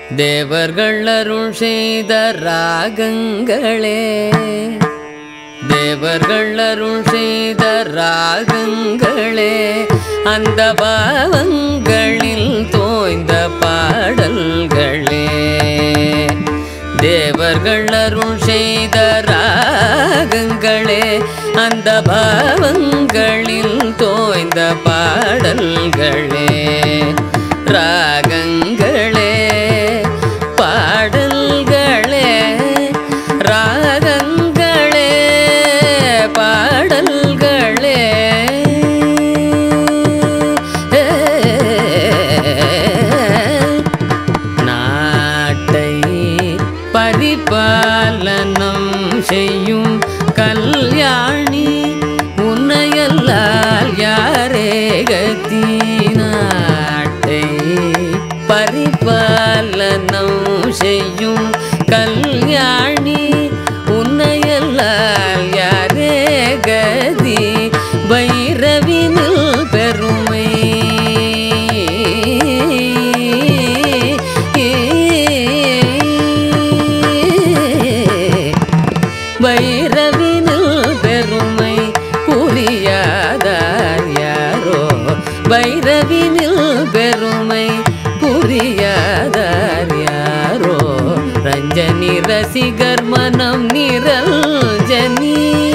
தேவர்கள் அருள் செய்த ராகங்களே தேவர்கள் அருள் செய்த ராகங்களே அந்த பாவங்களில் தோய்ந்த பாடல்களே தேவர்கள் அருள் செய்த ராகங்களே அந்த பாவங்களில் தோய்ந்த பாடல்களே ராகங்களே பாடல்களே ராகங்களே பாடல்களே நாட்டை பரிபாலனம் செய்யும் கல்யாணி உன்னையல்லால் யாரே கத்தி நாட்டை பரிபாலனம் செய்யும் கல்யாணி உன்னையல்லால் யாரே கதி பைரவினில் பெருமை வைரவினில் பெருமை புரியாதார் யாரோ வைரவினில் பெருமை புரியாதார் யாரோ ரஞ்சனி ரசிகர் மனம் நிரஞ்சனி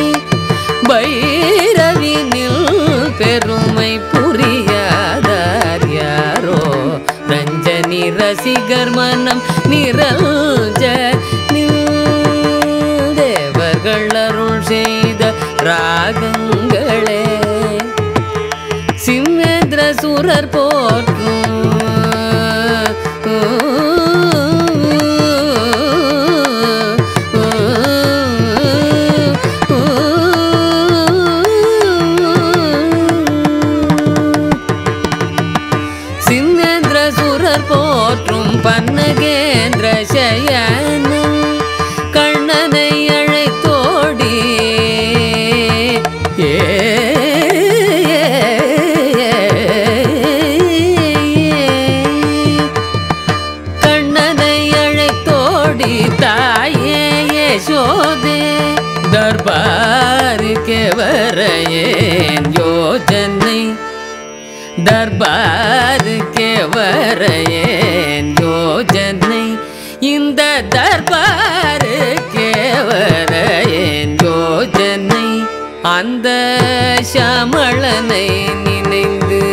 பைரவினில் பெருமை புரியாதார் யாரோ ரஞ்சனி ரசிகர் மனம் நிரஞ்ச தேவர்கள் அருள் செய்த ராகங்களே சிம்மேந்திர சுரர் போற்றும் சிம்மேந்திர சுரர் போற்றும் பன்னகேந்திர சயனம் கண்ணனை அழைத்தோடி ஏ கண்ணனை அழைத்தோடி தாயே யசோதே தர்பாருக்கு வரையேன் யோஜனை தர்பாருக்கு வரையேன் யோஜனை இந்த தர்பாருக்கு வரையேன் யோஜனை அந்த சமளனை நினைந்து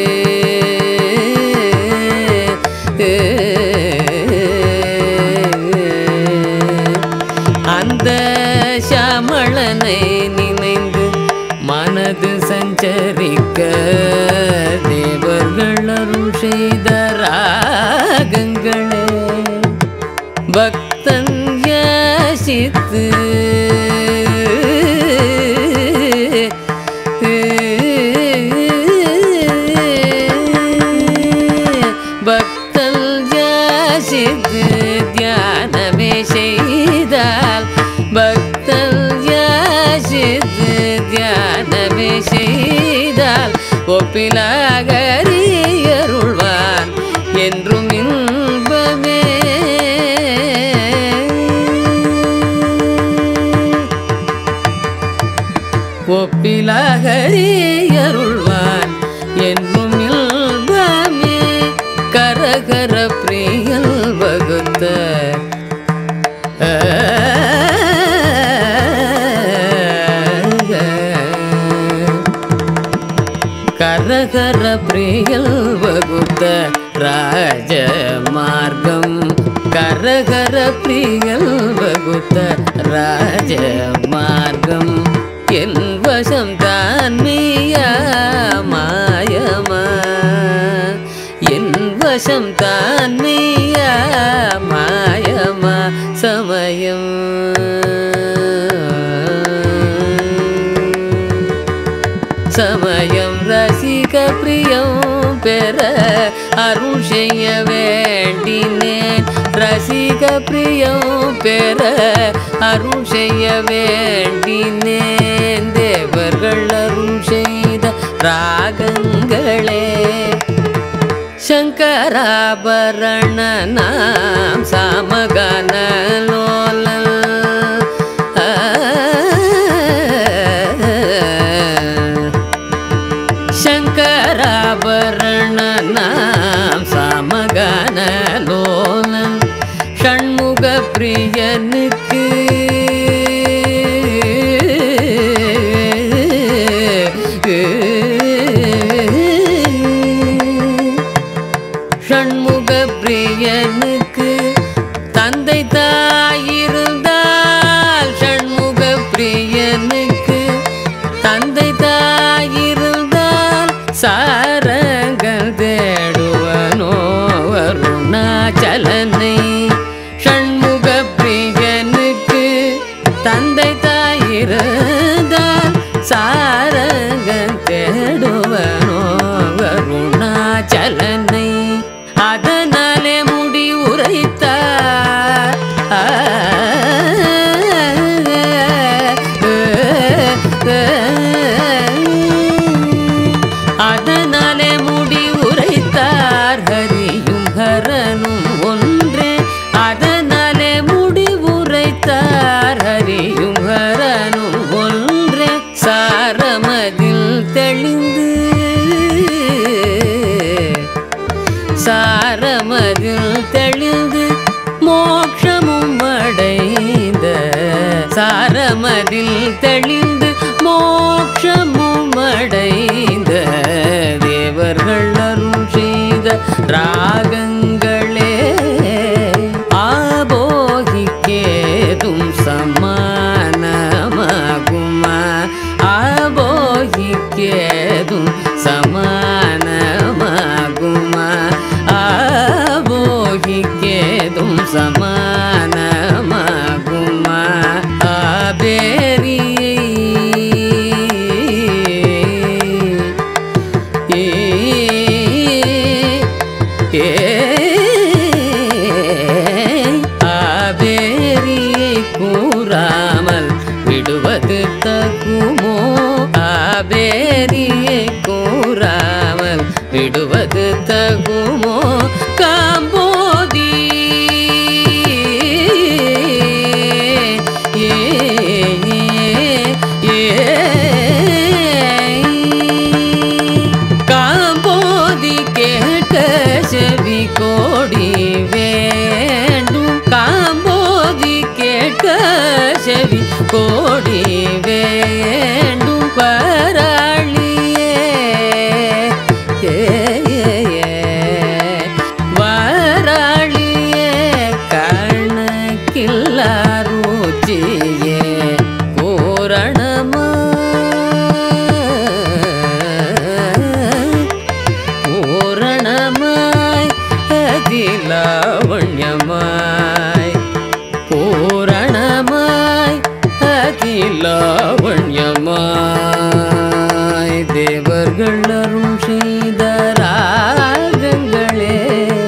அந்த சமளனை நினைந்து மனது சஞ்சரிக்க தேவர்கள் அருள் செய்த ராகங்களே பக்தன் யாசித்து பக்தல் யாசித்து தியானமே செய்தால் பக்தல் யாசித்து தியானமே செய்தால் ஒப்பிலாகரி அருள்வான் என்றும் இன்பமே ஒப்பிலாகரி அருள்வான் என்றும் இன்பமே கரகர பிரியல் வகுத்த கரகர பிரியல் வகுத்த ராஜ மார்க்கம் கரகர பிரியல் வகுத்த ராஜ மார்க்கம் என் வசம் தான் மெய்யா மாயமா என் வசம் தான் மெய்யா மாயமா சமயம் சமயம் ரசிக பிரியம் பெற அருள் செய்ய வேண்டினேன் ரசிக பிரியம் பெற அருள் செய்ய வேண்டினேன் தேவர்கள் அருள் செய்த ராகங்களே சங்கர शङ्कराभरणनां समगनलोल शङ्कराभरणनां समगनलोलन ஷண்முக பிரியனுக்கு ஷண்முக பிரியனுக்கு தந்தை தாயிருந்தால் ஷண்முக பிரியனுக்கு தந்தை தாயிருந்தால் சாரங்கள் தேடுவனோ வருணாச்சலனை ஷண்முக பிரியனுக்கு தந்தை தாயிருந்தால் சாரங்கள் தேடுவனோ வருணாச்சலனை அதனாலே முடி உரைத்தார் அதனாலே முடி உரைத்தார் ஹரியும் ஹரனும் ஒன்றே அதனாலே முடி உரைத்தார் ஹரியும் ஹரனும் ஒன்றே சாரமதில் தெளிந்து சாரமதில் தெளிந்து மோட்சமும் அடைந்த சாரமதில் தெளிந்து மோட்சமும் அடைந்த தேவர்கள் அருள் செய்த ராகங்களே ஆபோகிக்கேதும் சமானமாகுமா ஆபோகிக்கேதும் சமானமாகுமா ஆபோகிக்கேதும் சமானமாகுமா ஆபேரியை ஆபேரியை கூறாமல் விடுவது தகுமோ ஆபேரியை கூறாமல் விடுவது தகுமோ காம்போதி ஏ ஏ காம்போதி கேட்க செவி கோடி வேண்டும் காம்போதி கேட்க செவி கோடி வேண்டும் பராளியே ஏ, ஏ, ஏ. வராளியே கணக்கில்லா ருச்சியே பூரணமாய் பூரணமாய் அதிலாவண்யமாய் பூரணமாய் அதிலாவண்யமாய் தேவர்கள் அருள் செய்த ராகங்களே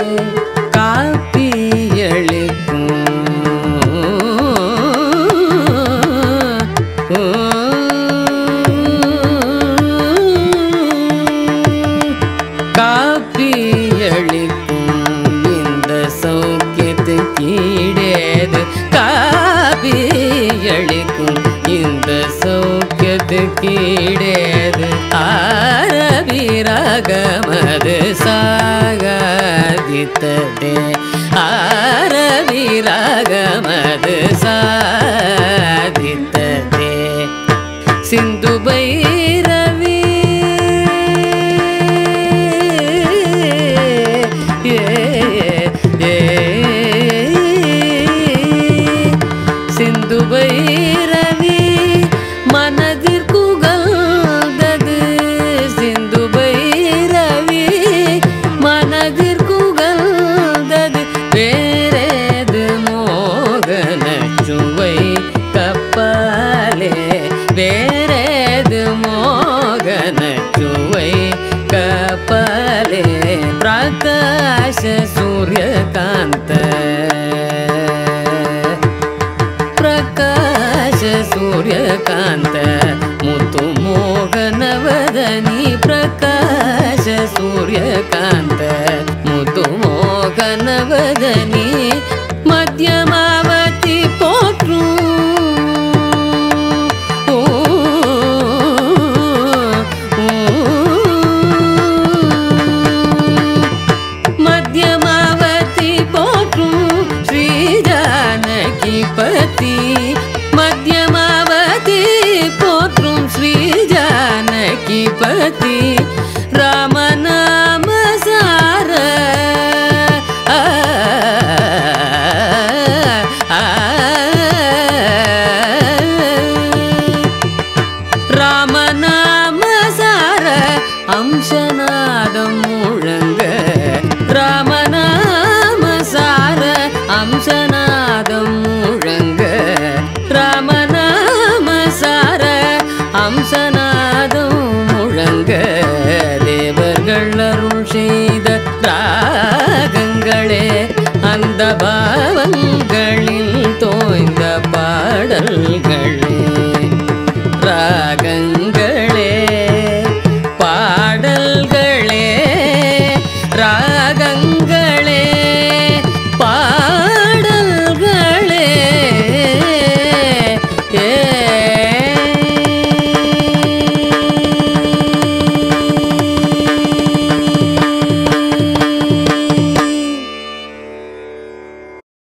காப்பியளிக்கும் காப்பியளிக்கும் இந்த சௌக்கியத்துக்கீடேது காப்பியளிக்கும் இந்த சௌக்கியத்துக்கீடேது ஆரவிராகமது சாகாதித்ததே ஆரவிராகமது சாதித்ததே சிந்து பைரவி ஏ, ஏ, சிந்து பைரவி மனதிற்குகழ்ந்தது சிந்து பைரவி மனதிற்குகழ்ந்தது வேறேது மோகன சுவை கப்பாலே வேறேது மோகன சுவை கப்பலே பிரகாಶ சூரியகாந்த ಪ್ರಕಾಶ ಸೂರ್ಯಕಾಂತ ಮುತ್ತು ಮೋಹನವದನಿ ಪ್ರಕಾಶ ಸೂರ್ಯಕಾಂತ ಮುತ್ತು அம்சநாதம் முழங்க ராமநாம சார அம்சநாதம் முழங்க ராமநாம சார அம்சநாதம் முழங்க தேவர்கள் அருள் செய்த ராகங்களே அந்த பாவங்களில் தோய்ந்த பாடல்களே ராகங்களே பாடல்களே ராகங்களே